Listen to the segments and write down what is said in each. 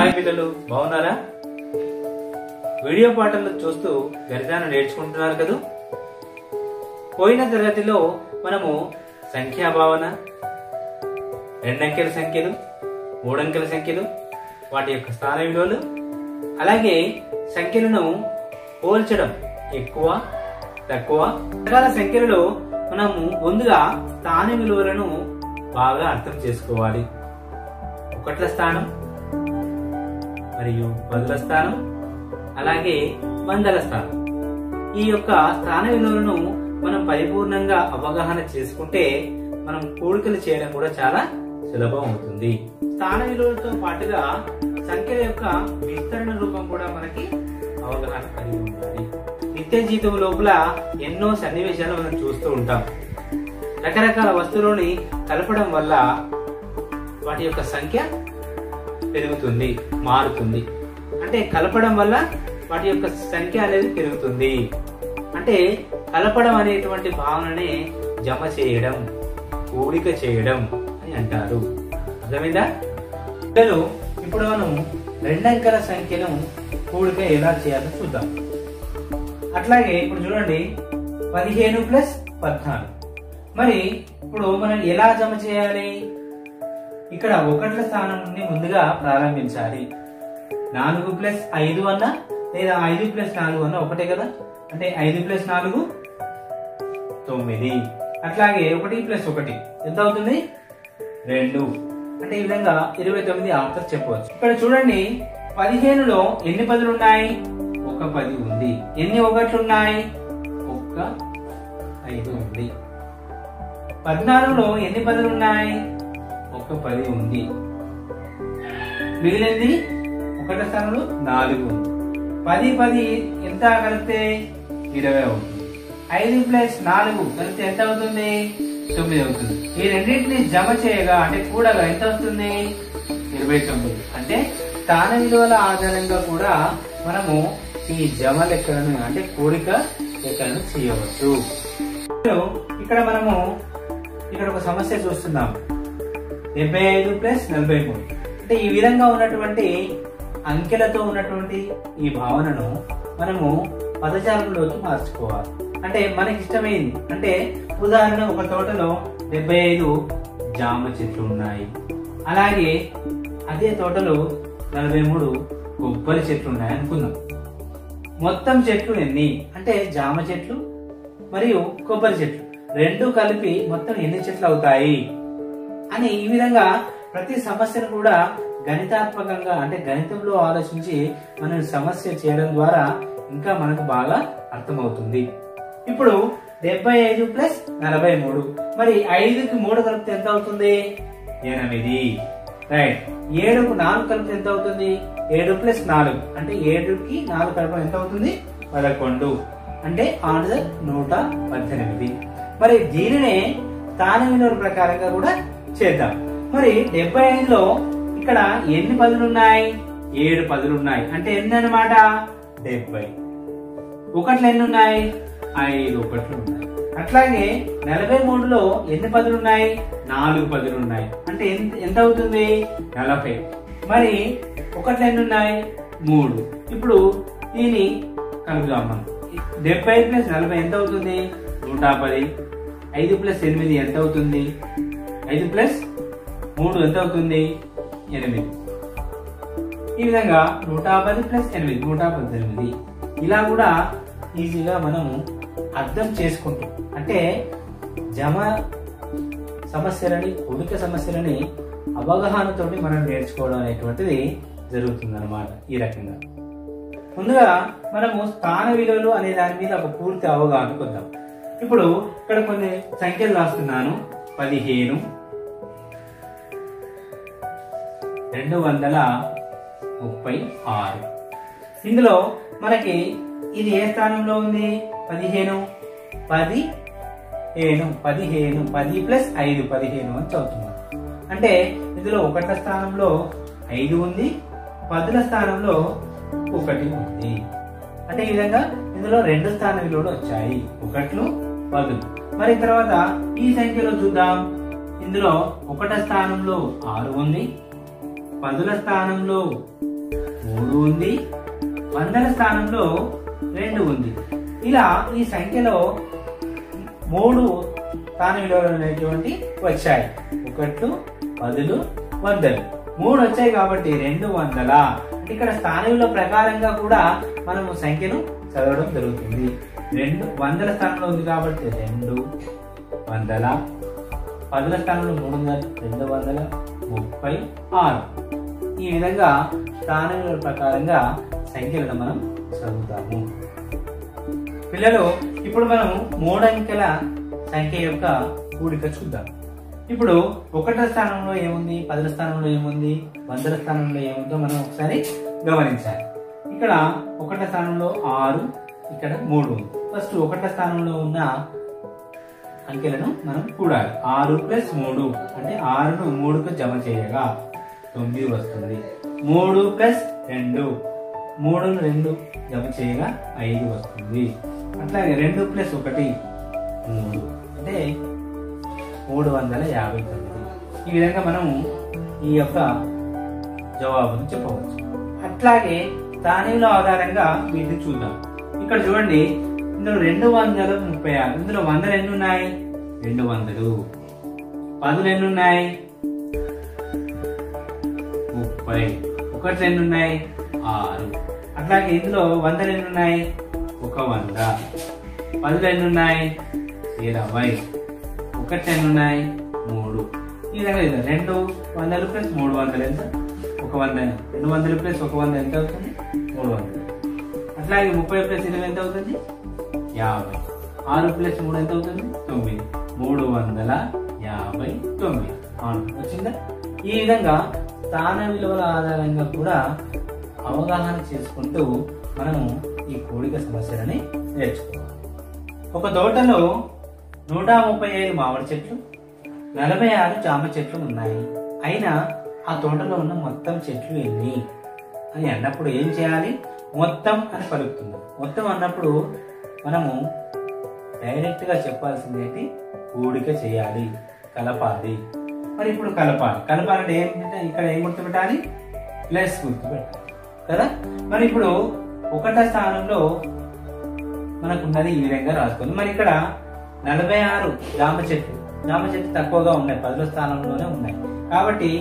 hi పిల్లలు బాగున్నారా video పాటలు చూస్తూ గణితాన్ని నేర్చుకుంటున్నారు కదూ పోయిన తరగతిలో మనము సంఖ్యా భావన రెండంకెల సంఖ్యలు మూడంకెల సంఖ్యలు వాటి యొక్క స్థాన విలువలు అలాగే సంఖ్యలను పోల్చడం ఎక్కువ తక్కువ రకాల సంఖ్యలలో మనము ముందుగా స్థాన విలువలను బాగా అర్థం చేసుకోవాలి ఒకట్ల స్థానం మరియు పదుల స్థానం అలాగే వందల స్థానం ఈ యొక్క స్థాన విలువలను మనం పరిపూర్ణంగా అవగాహన చేసుకుంటే మనం కూడికలు చేయడం కూడా చాలా సులభం అవుతుంది స్థాన విలువలతో పాటుగా సంఖ్యల యొక్క విస్తరణ రూపం కూడా మనకి అవగాహన కలిగి ఉండాలి నిత్య జీవితం లోపల ఎన్నో సన్నివేశాలు మనం చూస్తూ ఉంటాం రకరకాల వస్తువులని కలపడం వల్ల వాటి యొక్క సంఖ్య పెరుగుతుంది మారుతుంది అంటే కలపడం వల్ల వాటి యొక్క సంఖ్య అనేది పెరుగుతుంది అంటే కలపడం అనేటువంటి భావననే జమ చేయడం కూడిక చేయడం అని అంటారు అర్థమైందా పిల్లలు ఇప్పుడు మనం రెండంకెల సంఖ్యను కూడిక ఎలా చేయాలో చూద్దాం అట్లాగే ఇప్పుడు చూడండి పదిహేను ప్లస్ పద్నాలుగు మరి ఇప్పుడు మనం ఎలా జమ చేయాలి ఇక్కడ ఒకట్ల స్థానం నుండి ముందుగా ప్రారంభించాలి నాలుగు ప్లస్ ఐదు అన్న లేదా ఐదు ప్లస్ నాలుగు అన్న ఒకటే కదా అంటే ఐదు ప్లస్ నాలుగు తొమ్మిది అట్లాగే ఒకటి ప్లస్ ఒకటి ఎంత అవుతుంది రెండు అంటే ఈ విధంగా ఇరవై తొమ్మిది ఆన్సర్ చెప్పవచ్చు ఇక్కడ చూడండి పదిహేనులో ఎన్ని పదులు ఉన్నాయి ఒక పది ఉంది ఎన్ని ఒకట్లు ఉన్నాయి ఒక్క ఐదు ఉంది పద్నాలుగులో ఎన్ని పదులు ఉన్నాయి ఒక పది ఉంది మిగిలింది ఒకటి స్థానంలో నాలుగు ఉంది పది పది ఎంత కలిపితే ఇరవై అవుతుంది ఐదు ప్లస్ నాలుగు కలిపితే ఎంత అవుతుంది తొమ్మిది అవుతుంది ఈ రెండింటిని జమ చేయగా అంటే కూడగా ఎంత వస్తుంది ఇరవై తొమ్మిది అంటే స్థాన విలువల ఆధారంగా కూడా మనము ఈ జమ లెక్కలను అంటే కూడిక లెక్కలను చేయవచ్చు ఇక్కడ మనము ఇక్కడ ఒక సమస్య చూస్తున్నాం డెబ్బై ఐదు ప్లస్ నలభై మూడు అంటే ఈ విధంగా ఉన్నటువంటి అంకెలతో ఉన్నటువంటి ఈ భావనను మనము పదజాలంలోకి మార్చుకోవాలి అంటే మనకి ఇష్టమైంది అంటే ఉదాహరణ ఒక తోటలో డెబ్బై ఐదు జామ చెట్లు ఉన్నాయి అలాగే అదే తోటలో నలభై మూడు కొబ్బరి చెట్లు ఉన్నాయి అనుకుందాం మొత్తం చెట్లు ఎన్ని అంటే జామ చెట్లు మరియు కొబ్బరి చెట్లు రెండు కలిపి మొత్తం ఎన్ని చెట్లు అవుతాయి అని ఈ విధంగా ప్రతి సమస్యను కూడా గణితాత్మకంగా అంటే గణితంలో ఆలోచించి మనం సమస్య చేయడం ద్వారా ఇంకా మనకు బాగా అర్థమవుతుంది ఇప్పుడు డెబ్బై ఐదు ప్లస్ నలభై మూడు మరి ఐదుకి మూడు కలిపితే ఎంత అవుతుంది ఎనిమిది రైట్ ఏడుకు నాలుగు కలిపితే ఎంత అవుతుంది ఏడు ప్లస్ నాలుగు అంటే ఏడుకి నాలుగు కలపడం ఎంత అవుతుంది పదకొండు అంటే ఆన్సర్ నూట పద్దెనిమిది మరి దీనినే స్థాన విలువల ప్రకారంగా కూడా చేద్దాం మరి డెబ్బై ఐదులో ఇక్కడ ఎన్ని పదులు ఉన్నాయి ఏడు పదులు ఉన్నాయి అంటే ఎన్ని అనమాట డెబ్బై ఒకట్లు ఎన్ని ఉన్నాయి ఐదు ఒకట్లు ఉన్నాయి అట్లాగే నలభై మూడులో ఎన్ని పదులు ఉన్నాయి నాలుగు పదులు ఉన్నాయి అంటే ఎంత ఎంత అవుతుంది నలభై మరి ఒకట్లు ఎన్ని ఉన్నాయి మూడు ఇప్పుడు దీన్ని కలుపుదాం మనం డెబ్బై ప్లస్ నలభై ఎంత అవుతుంది నూట పది ఐదు ప్లస్ ఎనిమిది ఎంత అవుతుంది ఐదు ప్లస్ మూడు ఎంత అవుతుంది ఎనిమిది ఈ విధంగా నూట పది ప్లస్ ఎనిమిది నూట పద్దెనిమిది ఇలా కూడా ఈజీగా మనం అర్థం చేసుకుంటాం అంటే జమ సమస్యలని కూడిక సమస్యలని అవగాహనతోటి మనం నేర్చుకోవడం అనేటువంటిది జరుగుతుంది అనమాట ఈ రకంగా ముందుగా మనము స్థాన విలువలు అనే దాని మీద ఒక పూర్తి అవగాహన పొందాం ఇప్పుడు ఇక్కడ కొన్ని సంఖ్యలు రాస్తున్నాను పదిహేను రెండు వందల ముప్పై ఆరు ఇందులో మనకి ఇది ఏ స్థానంలో ఉంది పదిహేను పది ఏను పదిహేను పది ప్లస్ ఐదు పదిహేను అని చదువుతున్నాం అంటే ఇందులో ఒకట స్థానంలో ఐదు ఉంది పదుల స్థానంలో ఒకటి ఉంది అంటే ఈ విధంగా ఇందులో రెండు స్థాన విలువలు వచ్చాయి ఒకట్లు పదులు మరి తర్వాత ఈ సంఖ్యలో చూద్దాం ఇందులో ఒకట స్థానంలో ఆరు ఉంది పదుల స్థానంలో మూడు ఉంది వందల స్థానంలో రెండు ఉంది ఇలా ఈ సంఖ్యలో మూడు స్థాన విలువలు అనేటువంటి వచ్చాయి ఒకట్లు పదులు వందలు మూడు వచ్చాయి కాబట్టి రెండు వందల అంటే ఇక్కడ స్థాన విలువ ప్రకారంగా కూడా మనము సంఖ్యను చదవడం జరుగుతుంది రెండు వందల స్థానంలో ఉంది కాబట్టి రెండు వందల పదుల స్థానంలో మూడు వందల రెండు వందల ముప్పై ఆరు ఈ విధంగా స్థాన విలువల ప్రకారంగా సంఖ్యలను మనం చదువుతాము పిల్లలు ఇప్పుడు మనం మూడంకెల సంఖ్య యొక్క కూడిక చూద్దాం ఇప్పుడు ఒకటో స్థానంలో ఏముంది పదుల స్థానంలో ఏముంది వందల స్థానంలో ఏముందో మనం ఒకసారి గమనించాలి ఇక్కడ ఒకటో స్థానంలో ఆరు ఇక్కడ మూడు ఉంది ఫస్ట్ ఒకటో స్థానంలో ఉన్న అంకెలను మనం కూడాలి ఆరు ప్లస్ మూడు అంటే ఆరును మూడుకు జమ చేయగా తొమ్మిది వస్తుంది మూడు ప్లస్ రెండు మూడును రెండు జమ చేయగా ఐదు వస్తుంది అట్లాగే రెండు ప్లస్ ఒకటి మూడు అంటే మూడు వందల యాభై తొమ్మిది ఈ విధంగా మనము ఈ యొక్క జవాబును చెప్పవచ్చు అట్లాగే స్థానికుల ఆధారంగా వీటిని చూద్దాం ఇక్కడ చూడండి ఇందులో రెండు వందల ముప్పై ఆరు ఇందులో వందలు ఎన్ని ఉన్నాయి రెండు వందలు పదులు ఎన్ని ఉన్నాయి ముప్పై ఒకటి ఎన్ని ఉన్నాయి ఆరు అట్లాగే ఇందులో వందలు ఎన్ని ఉన్నాయి ఒక వంద పదులు ఎన్ని ఉన్నాయి ఇరవై ఒకటి ఎన్ని ఉన్నాయి మూడు ఈ విధంగా ఇది రెండు వందలు ప్లస్ మూడు వందలు ఎంత ఒక వంద రెండు వందలు ప్లస్ ఒక వంద ఎంత అవుతుంది మూడు వందలు అట్లాగే ముప్పై ప్లస్ ఇరవై ఎంత అవుతుంది యాభై ఆరు ప్లస్ మూడు ఎంత అవుతుంది తొమ్మిది మూడు వందల యాభై తొమ్మిది అవును వచ్చిందా ఈ విధంగా స్థాన విలువల ఆధారంగా కూడా అవగాహన చేసుకుంటూ మనము ఈ కూడిక సమస్యలని నేర్చుకోవాలి ఒక తోటలో నూట ముప్పై ఐదు మామిడి చెట్లు నలభై ఆరు జామ చెట్లు ఉన్నాయి అయినా ఆ తోటలో ఉన్న మొత్తం చెట్లు ఎన్ని అని అన్నప్పుడు ఏం చేయాలి మొత్తం అని పలుకుతుంది మొత్తం అన్నప్పుడు మనము డైరెక్ట్ గా చెప్పాల్సింది ఏంటి కూడిక చేయాలి కలపాలి మరి ఇప్పుడు కలపాలి కలపాలంటే ఏంటంటే ఇక్కడ ఏం గుర్తుపెట్టాలి ప్లస్ గుర్తుపెట్టాలి కదా మరి ఇప్పుడు ఒకటో స్థానంలో మనకు ఉన్నది ఈ విధంగా రాసుకుంది మరి ఇక్కడ నలభై ఆరు జామ చెట్లు జామ చెట్లు తక్కువగా ఉన్నాయి పదుల స్థానంలోనే ఉన్నాయి కాబట్టి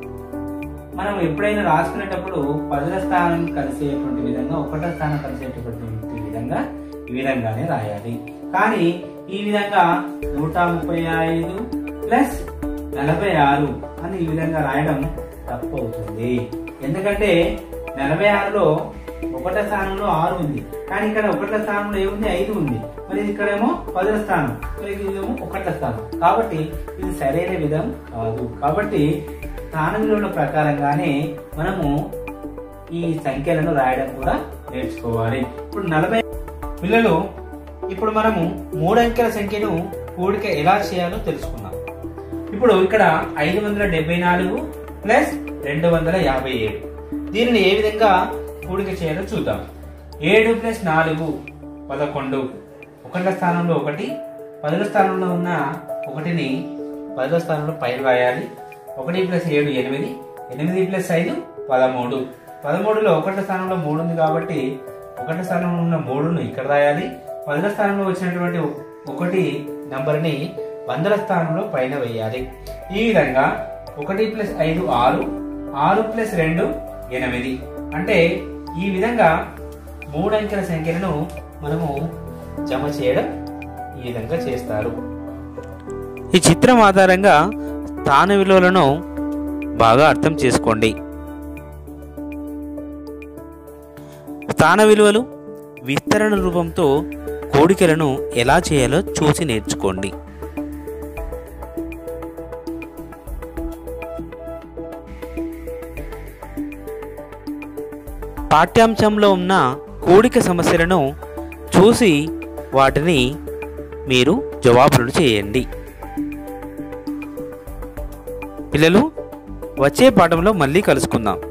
మనం ఎప్పుడైనా రాసుకునేటప్పుడు పదుల స్థానం కలిసేటువంటి విధంగా ఒకటో స్థానం కలిసేటటువంటి విధంగా ఈ విధంగానే రాయాలి కానీ ఈ విధంగా నూట ముప్పై ఐదు ప్లస్ నలభై ఆరు అని ఈ విధంగా రాయడం తప్పు అవుతుంది ఎందుకంటే నలభై ఆరులో ఒకటో స్థానంలో ఆరు ఉంది కానీ ఇక్కడ ఒకటో స్థానంలో ఏముంది ఐదు ఉంది మరి ఇక్కడేమో పదుల స్థానం మరి ఇదేమో ఒకటో స్థానం కాబట్టి ఇది సరైన విధం కాదు కాబట్టి స్థాన విలువల ప్రకారంగానే మనము ఈ సంఖ్యలను రాయడం కూడా నేర్చుకోవాలి ఇప్పుడు నలభై పిల్లలు ఇప్పుడు మనము మూడు అంకెల సంఖ్యను కూడిక ఎలా చేయాలో తెలుసుకుందాం ఇప్పుడు ఇక్కడ ఐదు వందల డెబ్బై నాలుగు ప్లస్ రెండు వందల యాభై ఏడు దీనిని ఏ విధంగా కూడిక చేయాలో చూద్దాం ఏడు ప్లస్ నాలుగు పదకొండు ఒకటి స్థానంలో ఒకటి పదుల స్థానంలో ఉన్న ఒకటిని పదుల స్థానంలో పైన రాయాలి ఒకటి ప్లస్ ఏడు ఎనిమిది ఎనిమిది ప్లస్ ఐదు పదమూడు పదమూడులో ఒకటి స్థానంలో మూడు ఉంది కాబట్టి ఒకటి స్థానంలో ఉన్న మూడును ఇక్కడ రాయాలి పదుల స్థానంలో వచ్చినటువంటి ఒకటి నంబర్ని వందల స్థానంలో పైన వేయాలి ఈ విధంగా ఒకటి ప్లస్ ఐదు ఆరు ఆరు ప్లస్ రెండు ఎనిమిది అంటే ఈ విధంగా మూడు అంకెల సంఖ్యలను మనము జమ చేయడం ఈ విధంగా చేస్తారు ఈ చిత్రం ఆధారంగా స్థాన విలువలను బాగా అర్థం చేసుకోండి స్థాన విలువలు విస్తరణ రూపంతో కోడికలను ఎలా చేయాలో చూసి నేర్చుకోండి పాఠ్యాంశంలో ఉన్న కోడిక సమస్యలను చూసి వాటిని మీరు జవాబులను చేయండి పిల్లలు వచ్చే పాఠంలో మళ్ళీ కలుసుకుందాం